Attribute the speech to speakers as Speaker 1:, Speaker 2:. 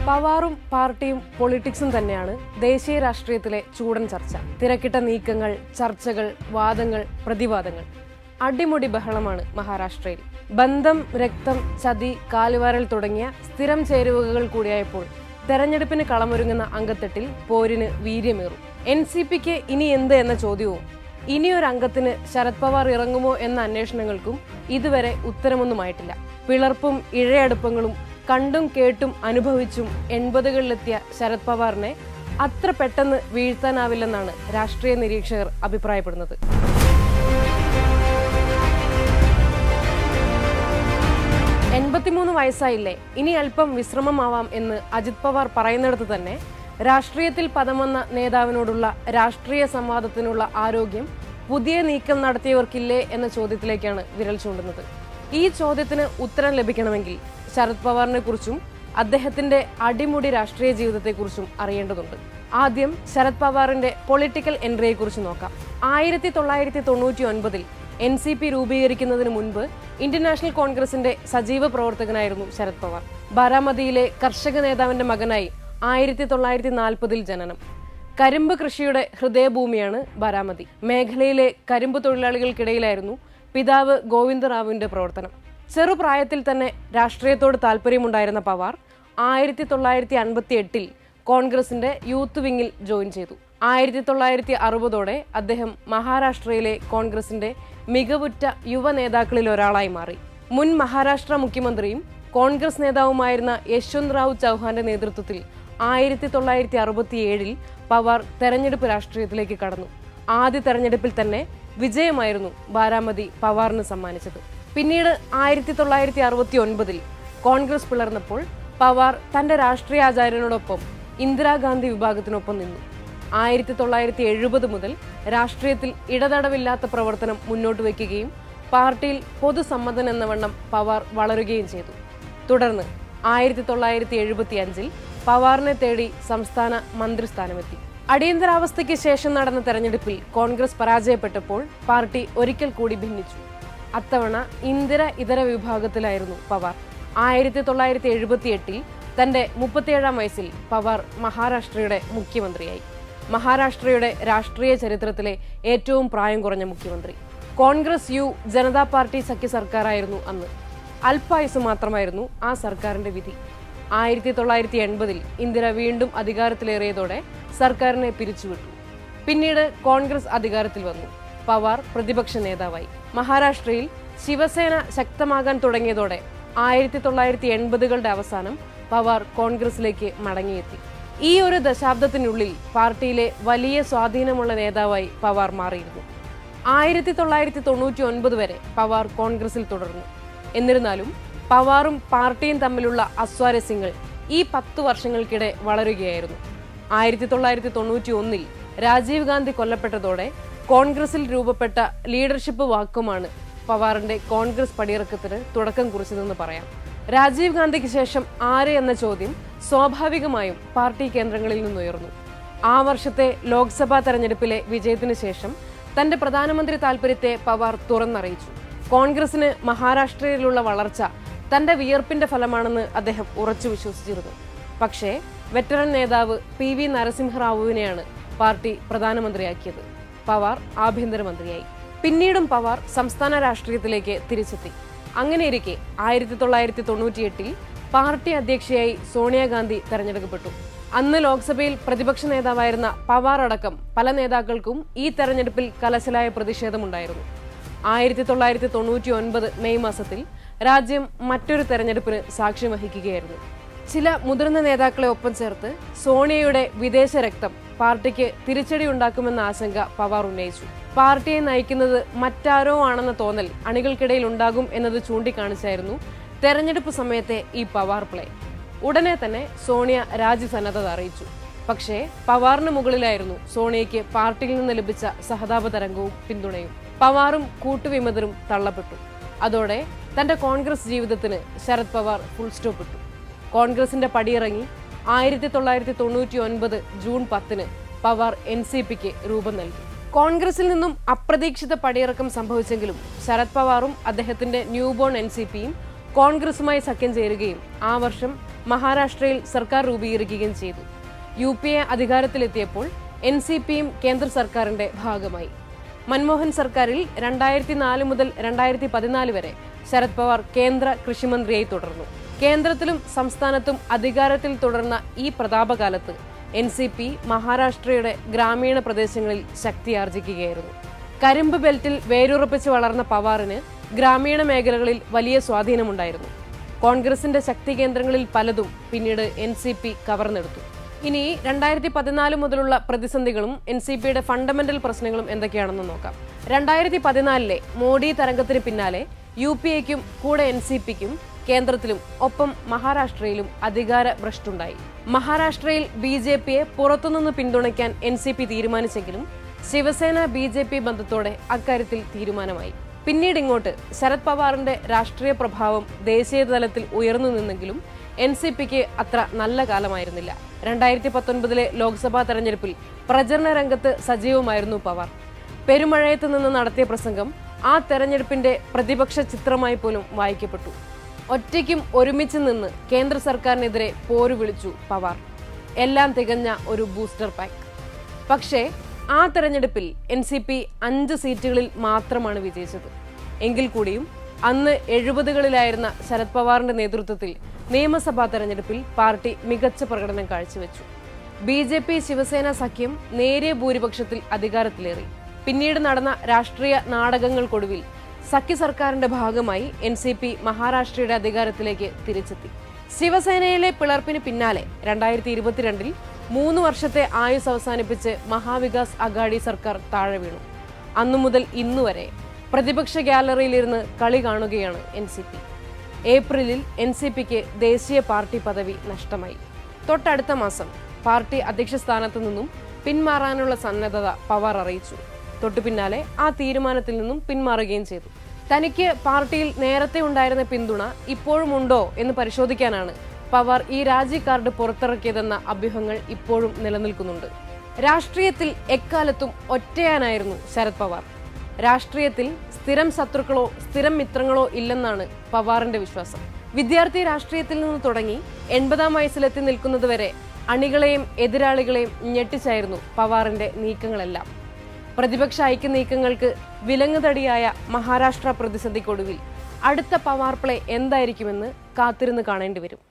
Speaker 1: പവാറും പാർട്ടിയും പൊളിറ്റിക്സും തന്നെയാണ് ദേശീയ രാഷ്ട്രീയത്തിലെ ചൂടൻ ചർച്ച തിരക്കിട്ട നീക്കങ്ങൾ ചർച്ചകൾ വാദങ്ങൾ പ്രതിവാദങ്ങൾ അടിമുടി ബഹളമാണ് മഹാരാഷ്ട്രയിൽ ബന്ധം രക്തം ചതി കാലുവാരൽ തുടങ്ങിയ സ്ഥിരം ചേരുവകൾ കൂടിയായപ്പോൾ തെരഞ്ഞെടുപ്പിന് കളമൊരുങ്ങുന്ന അംഗത്തെട്ടിൽ പോരിന് വീര്യമേറും എൻ സി പിക്ക് ഇനി എന്ത് എന്ന ചോദ്യവും ഇനിയൊരു അംഗത്തിന് ശരത് പവാർ ഇറങ്ങുമോ എന്ന അന്വേഷണങ്ങൾക്കും ഇതുവരെ ഉത്തരമൊന്നുമായിട്ടില്ല പിളർപ്പും ഇഴയടുപ്പങ്ങളും കണ്ടും കേട്ടും അനുഭവിച്ചും എൺപതുകളിലെത്തിയ ശരത് പവാറിനെ അത്ര പെട്ടെന്ന് വീഴ്ത്താനാവില്ലെന്നാണ് രാഷ്ട്രീയ നിരീക്ഷകർ അഭിപ്രായപ്പെടുന്നത് എൺപത്തിമൂന്ന് വയസ്സായില്ലേ ഇനി അല്പം വിശ്രമമാവാം എന്ന് അജിത് പവാർ പറയുന്നിടത്ത് തന്നെ രാഷ്ട്രീയത്തിൽ പദം വന്ന നേതാവിനോടുള്ള രാഷ്ട്രീയ സംവാദത്തിനുള്ള ആരോഗ്യം പുതിയ നീക്കം നടത്തിയവർക്കില്ലേ എന്ന ചോദ്യത്തിലേക്കാണ് വിരൽ ചൂണ്ടുന്നത് ഈ ചോദ്യത്തിന് ഉത്തരം ലഭിക്കണമെങ്കിൽ ശരത് പവാറിനെ കുറിച്ചും അദ്ദേഹത്തിന്റെ അടിമുടി രാഷ്ട്രീയ ജീവിതത്തെക്കുറിച്ചും അറിയേണ്ടതുണ്ട് ആദ്യം ശരത് പവാറിന്റെ പൊളിറ്റിക്കൽ എൻട്രിയെ കുറിച്ച് നോക്കാം ആയിരത്തി തൊള്ളായിരത്തി തൊണ്ണൂറ്റി ഒൻപതിൽ എൻ സി പി രൂപീകരിക്കുന്നതിന് മുൻപ് ഇന്ത്യൻ നാഷണൽ കോൺഗ്രസിന്റെ സജീവ പ്രവർത്തകനായിരുന്നു ശരത് പവാർ ബാരാമതിയിലെ കർഷക നേതാവിന്റെ മകനായി ആയിരത്തി തൊള്ളായിരത്തി നാൽപ്പതിൽ ജനനം കരിമ്പ് കൃഷിയുടെ ഹൃദയഭൂമിയാണ് ബാരാമതി മേഖലയിലെ കരിമ്പ് തൊഴിലാളികൾക്കിടയിലായിരുന്നു പിതാവ് ഗോവിന്ദറാവുവിന്റെ പ്രവർത്തനം ചെറുപ്രായത്തിൽ തന്നെ രാഷ്ട്രീയത്തോട് താല്പര്യമുണ്ടായിരുന്ന പവാർ ആയിരത്തി തൊള്ളായിരത്തി അൻപത്തി എട്ടിൽ കോൺഗ്രസിന്റെ യൂത്ത് വിങ്ങിൽ ജോയിൻ ചെയ്തു ആയിരത്തി തൊള്ളായിരത്തി അറുപതോടെ അദ്ദേഹം മഹാരാഷ്ട്രയിലെ കോൺഗ്രസിന്റെ മികവുറ്റ യുവ നേതാക്കളിൽ ഒരാളായി മാറി മുൻ മഹാരാഷ്ട്ര മുഖ്യമന്ത്രിയും കോൺഗ്രസ് നേതാവുമായിരുന്ന യശ്വന്ത് റാവു ചൗഹാന്റെ നേതൃത്വത്തിൽ ആയിരത്തി തൊള്ളായിരത്തി അറുപത്തി ഏഴിൽ പവാർ തെരഞ്ഞെടുപ്പ് രാഷ്ട്രീയത്തിലേക്ക് കടന്നു ആദ്യ തെരഞ്ഞെടുപ്പിൽ തന്നെ വിജയമായിരുന്നു ബാരാമതി പവാറിന് സമ്മാനിച്ചത് പിന്നീട് ആയിരത്തി തൊള്ളായിരത്തി അറുപത്തി ഒൻപതിൽ കോൺഗ്രസ് പിളർന്നപ്പോൾ പവാർ തന്റെ രാഷ്ട്രീയാചാര്യനോടൊപ്പം ഇന്ദിരാഗാന്ധി വിഭാഗത്തിനൊപ്പം നിന്നു ആയിരത്തി തൊള്ളായിരത്തി എഴുപത് മുതൽ രാഷ്ട്രീയത്തിൽ ഇടതടവില്ലാത്ത പ്രവർത്തനം മുന്നോട്ട് വയ്ക്കുകയും പാർട്ടിയിൽ പൊതുസമ്മതൻ എന്ന വണ്ണം പവാർ വളരുകയും ചെയ്തു തുടർന്ന് ആയിരത്തി തൊള്ളായിരത്തി എഴുപത്തി അഞ്ചിൽ പവാറിനെ തേടി സംസ്ഥാന മന്ത്രിസ്ഥാനമെത്തി അടിയന്തരാവസ്ഥയ്ക്ക് ശേഷം നടന്ന തെരഞ്ഞെടുപ്പിൽ കോൺഗ്രസ് പരാജയപ്പെട്ടപ്പോൾ പാർട്ടി ഒരിക്കൽ കൂടി ഭിന്നിച്ചു അത്തവണ ഇന്ദിര ഇതര വിഭാഗത്തിലായിരുന്നു പവാർ ആയിരത്തി തൊള്ളായിരത്തി എഴുപത്തി എട്ടിൽ തന്റെ മുപ്പത്തിയേഴാം വയസ്സിൽ പവാർ മഹാരാഷ്ട്രയുടെ മുഖ്യമന്ത്രിയായി മഹാരാഷ്ട്രയുടെ രാഷ്ട്രീയ ചരിത്രത്തിലെ ഏറ്റവും പ്രായം കുറഞ്ഞ മുഖ്യമന്ത്രി കോൺഗ്രസ് യു ജനതാ പാർട്ടി സഖ്യ സർക്കാരായിരുന്നു അന്ന് അല്പായുസ് മാത്രമായിരുന്നു ആ സർക്കാരിന്റെ വിധി ആയിരത്തി തൊള്ളായിരത്തി എൺപതിൽ ഇന്ദിര വീണ്ടും അധികാരത്തിലേറിയതോടെ സർക്കാരിനെ പിരിച്ചുവിട്ടു പിന്നീട് കോൺഗ്രസ് അധികാരത്തിൽ വന്നു പവാർ പ്രതിപക്ഷ നേതാവായി മഹാരാഷ്ട്രയിൽ ശിവസേന ശക്തമാകാൻ തുടങ്ങിയതോടെ ആയിരത്തി തൊള്ളായിരത്തി എൺപതുകളുടെ അവസാനം പവാർ കോൺഗ്രസിലേക്ക് മടങ്ങിയെത്തി ഈ ഒരു ദശാബ്ദത്തിനുള്ളിൽ പാർട്ടിയിലെ വലിയ സ്വാധീനമുള്ള നേതാവായി പവാർ മാറിയിരുന്നു ആയിരത്തി തൊള്ളായിരത്തി തൊണ്ണൂറ്റി ഒൻപത് വരെ പവാർ കോൺഗ്രസിൽ തുടർന്നു എന്നിരുന്നാലും പവാറും പാർട്ടിയും തമ്മിലുള്ള അസ്വാരസ്യങ്ങൾ ഈ പത്തു വർഷങ്ങൾക്കിടെ വളരുകയായിരുന്നു ആയിരത്തി തൊള്ളായിരത്തി തൊണ്ണൂറ്റി ഒന്നിൽ രാജീവ് ഗാന്ധി കൊല്ലപ്പെട്ടതോടെ കോൺഗ്രസിൽ രൂപപ്പെട്ട ലീഡർഷിപ്പ് വാക്കുമാണ് പവാറിന്റെ കോൺഗ്രസ് പടിയിറക്കത്തിന് തുടക്കം കുറിച്ചതെന്ന് പറയാം രാജീവ് ഗാന്ധിക്ക് ശേഷം ആര് എന്ന ചോദ്യം സ്വാഭാവികമായും പാർട്ടി കേന്ദ്രങ്ങളിൽ നിന്നുയർന്നു ആ വർഷത്തെ ലോക്സഭാ തെരഞ്ഞെടുപ്പിലെ വിജയത്തിന് ശേഷം തന്റെ പ്രധാനമന്ത്രി താൽപര്യത്തെ പവാർ തുറന്നറിയിച്ചു കോൺഗ്രസിന് മഹാരാഷ്ട്രയിലുള്ള വളർച്ച തന്റെ വിയർപ്പിന്റെ ഫലമാണെന്ന് അദ്ദേഹം ഉറച്ചു വിശ്വസിച്ചിരുന്നു പക്ഷേ വെറ്ററൻ നേതാവ് പി വി നരസിംഹറാവുവിനെയാണ് പാർട്ടി പ്രധാനമന്ത്രിയാക്കിയത് പവാർ ആഭ്യന്തരമന്ത്രിയായി പിന്നീടും പവാർ സംസ്ഥാന രാഷ്ട്രീയത്തിലേക്ക് തിരിച്ചെത്തി അങ്ങനെയിരിക്കെ ആയിരത്തി തൊള്ളായിരത്തി തൊണ്ണൂറ്റിയെട്ടിൽ പാർട്ടി അധ്യക്ഷയായി സോണിയാഗാന്ധി തെരഞ്ഞെടുക്കപ്പെട്ടു അന്ന് ലോക്സഭയിൽ പ്രതിപക്ഷ നേതാവായിരുന്ന പവാർ അടക്കം പല നേതാക്കൾക്കും ഈ തെരഞ്ഞെടുപ്പിൽ കലശലായ പ്രതിഷേധമുണ്ടായിരുന്നു ആയിരത്തി തൊള്ളായിരത്തി തൊണ്ണൂറ്റി ഒൻപത് മെയ് മാസത്തിൽ രാജ്യം മറ്റൊരു തെരഞ്ഞെടുപ്പിന് സാക്ഷ്യം വഹിക്കുകയായിരുന്നു ചില മുതിർന്ന നേതാക്കളെ ഒപ്പം ചേർത്ത് സോണിയയുടെ വിദേശ രക്തം പാർട്ടിക്ക് തിരിച്ചടി ഉണ്ടാക്കുമെന്ന ആശങ്ക പവാർ ഉന്നയിച്ചു പാർട്ടിയെ നയിക്കുന്നത് മറ്റാരോ ആണെന്ന തോന്നൽ അണികൾക്കിടയിൽ ഉണ്ടാകും എന്നത് ചൂണ്ടിക്കാണിച്ചായിരുന്നു തെരഞ്ഞെടുപ്പ് സമയത്തെ ഈ പവാർ പ്ലേ ഉടനെ തന്നെ സോണിയ രാജ്യസന്നദ്ധത അറിയിച്ചു പക്ഷേ പവാറിന് മുകളിലായിരുന്നു സോണിയയ്ക്ക് പാർട്ടിയിൽ നിന്ന് ലഭിച്ച സഹതാപ തരംഗവും പിന്തുണയും പവാറും കൂട്ടുവിമതരും തള്ളപ്പെട്ടു അതോടെ തന്റെ കോൺഗ്രസ് ജീവിതത്തിന് ശരത് പവാർ ഫുൾ സ്റ്റോപ്പ് ഇട്ടു കോൺഗ്രസിന്റെ പടിയിറങ്ങി ആയിരത്തി തൊള്ളായിരത്തി തൊണ്ണൂറ്റി ഒൻപത് ജൂൺ പത്തിന് പവാർ എൻ സി പിക്ക് രൂപം നൽകി കോൺഗ്രസിൽ നിന്നും അപ്രതീക്ഷിത പടിയിറക്കം സംഭവിച്ചെങ്കിലും ശരത് പവാറും അദ്ദേഹത്തിന്റെ ന്യൂബോൺ എൻ സി പിയും കോൺഗ്രസുമായി സഖ്യം ചേരുകയും ആ വർഷം മഹാരാഷ്ട്രയിൽ സർക്കാർ രൂപീകരിക്കുകയും ചെയ്തു യു പി എ അധികാരത്തിലെത്തിയപ്പോൾ എൻ സി പിയും കേന്ദ്ര സർക്കാരിന്റെ ഭാഗമായി മൻമോഹൻ സർക്കാരിൽ രണ്ടായിരത്തി നാല് മുതൽ രണ്ടായിരത്തി പതിനാല് വരെ ശരത് പവാർ കേന്ദ്ര കൃഷിമന്ത്രിയായി തുടർന്നു കേന്ദ്രത്തിലും സംസ്ഥാനത്തും അധികാരത്തിൽ തുടർന്ന ഈ പ്രതാപകാലത്ത് എൻ സി പി മഹാരാഷ്ട്രയുടെ ഗ്രാമീണ പ്രദേശങ്ങളിൽ ശക്തിയാർജിക്കുകയായിരുന്നു കരിമ്പ് ബെൽറ്റിൽ വേരുറപ്പിച്ച് വളർന്ന പവാറിന് ഗ്രാമീണ മേഖലകളിൽ വലിയ സ്വാധീനമുണ്ടായിരുന്നു കോൺഗ്രസിന്റെ ശക്തി കേന്ദ്രങ്ങളിൽ പലതും പിന്നീട് എൻ സി പി കവർന്നെടുത്തു ഇനി രണ്ടായിരത്തി പതിനാല് മുതലുള്ള പ്രതിസന്ധികളും എൻ സി പിയുടെ ഫണ്ടമെന്റൽ പ്രശ്നങ്ങളും എന്തൊക്കെയാണെന്ന് നോക്കാം രണ്ടായിരത്തി പതിനാലിലെ മോഡി തരംഗത്തിന് പിന്നാലെ യു പി എക്കും കൂടെ എൻ സി പിക്കും കേന്ദ്രത്തിലും ഒപ്പം മഹാരാഷ്ട്രയിലും അധികാര ഭ്രഷ്ടുണ്ടായി മഹാരാഷ്ട്രയിൽ ബി ജെ പിയെ പുറത്തുനിന്ന് പിന്തുണയ്ക്കാൻ എൻ സി പി തീരുമാനിച്ചെങ്കിലും ശിവസേന ബി ജെ പി ബന്ധത്തോടെ അക്കാര്യത്തിൽ തീരുമാനമായി പിന്നീട് ഇങ്ങോട്ട് ശരത് പവാറിന്റെ രാഷ്ട്രീയ പ്രഭാവം ദേശീയ തലത്തിൽ ഉയർന്നു നിന്നെങ്കിലും എൻ സി പിക്ക് അത്ര നല്ല കാലമായിരുന്നില്ല രണ്ടായിരത്തി പത്തൊൻപതിലെ ലോക്സഭാ തെരഞ്ഞെടുപ്പിൽ പ്രചരണ രംഗത്ത് സജീവമായിരുന്നു പവാർ പെരുമഴയത്ത് നിന്ന് നടത്തിയ പ്രസംഗം ആ തെരഞ്ഞെടുപ്പിന്റെ പ്രതിപക്ഷ ചിത്രമായി പോലും വായിക്കപ്പെട്ടു ഒറ്റയ്ക്കും ഒരുമിച്ച് നിന്ന് കേന്ദ്ര സർക്കാരിനെതിരെ പോരു വിളിച്ചു പവാർ എല്ലാം തികഞ്ഞ ഒരു ബൂസ്റ്റർ പാക്ക് പക്ഷേ ആ തെരഞ്ഞെടുപ്പിൽ എൻ സി പി അഞ്ച് സീറ്റുകളിൽ മാത്രമാണ് വിജയിച്ചത് എങ്കിൽ കൂടിയും അന്ന് എഴുപതുകളിലായിരുന്ന ശരത് പവാറിന്റെ നേതൃത്വത്തിൽ നിയമസഭാ തെരഞ്ഞെടുപ്പിൽ പാർട്ടി മികച്ച പ്രകടനം കാഴ്ചവെച്ചു ബി ജെ പി ശിവസേന സഖ്യം നേരിയ ഭൂരിപക്ഷത്തിൽ അധികാരത്തിലേറി പിന്നീട് നടന്ന രാഷ്ട്രീയ നാടകങ്ങൾക്കൊടുവിൽ സഖ്യ സർക്കാരിന്റെ ഭാഗമായി എൻ സി പി മഹാരാഷ്ട്രയുടെ അധികാരത്തിലേക്ക് തിരിച്ചെത്തി ശിവസേനയിലെ പിളർപ്പിന് പിന്നാലെ രണ്ടായിരത്തി ഇരുപത്തിരണ്ടിൽ മൂന്ന് വർഷത്തെ ആയുസ് അവസാനിപ്പിച്ച് മഹാവികാസ് അഗാഡി സർക്കാർ താഴെ വീണു അന്നു മുതൽ ഇന്നുവരെ പ്രതിപക്ഷ ഗ്യാലറിയിലിരുന്ന് കളി കാണുകയാണ് എൻ സി പി ഏപ്രിലിൽ എൻ സി പിക്ക് ദേശീയ പാർട്ടി പദവി നഷ്ടമായി തൊട്ടടുത്ത മാസം പാർട്ടി അധ്യക്ഷ സ്ഥാനത്തു നിന്നും പിന്മാറാനുള്ള സന്നദ്ധത പവാർ അറിയിച്ചു തൊട്ടു പിന്നാലെ ആ തീരുമാനത്തിൽ നിന്നും പിന്മാറുകയും ചെയ്തു തനിക്ക് പാർട്ടിയിൽ നേരത്തെ ഉണ്ടായിരുന്ന പിന്തുണ ഇപ്പോഴും ഉണ്ടോ എന്ന് പരിശോധിക്കാനാണ് പവാർ ഈ രാജി കാർഡ് പുറത്തിറക്കിയതെന്ന അഭ്യൂഹങ്ങൾ ഇപ്പോഴും നിലനിൽക്കുന്നുണ്ട് രാഷ്ട്രീയത്തിൽ എക്കാലത്തും ഒറ്റയാനായിരുന്നു ശരത് പവാർ രാഷ്ട്രീയത്തിൽ സ്ഥിരം ശത്രുക്കളോ സ്ഥിരം മിത്രങ്ങളോ ഇല്ലെന്നാണ് പവാറിന്റെ വിശ്വാസം വിദ്യാർത്ഥി രാഷ്ട്രീയത്തിൽ നിന്ന് തുടങ്ങി എൺപതാം വയസ്സിലെത്തി നിൽക്കുന്നതുവരെ അണികളെയും എതിരാളികളെയും ഞെട്ടിച്ചായിരുന്നു പവാറിന്റെ നീക്കങ്ങളെല്ലാം പ്രതിപക്ഷ ഐക്യ നീക്കങ്ങൾക്ക് വിലങ്ങുതടിയായ മഹാരാഷ്ട്ര പ്രതിസന്ധിക്കൊടുവിൽ അടുത്ത പവാർ പ്ലേ എന്തായിരിക്കുമെന്ന് കാത്തിരുന്ന് കാണേണ്ടി വരും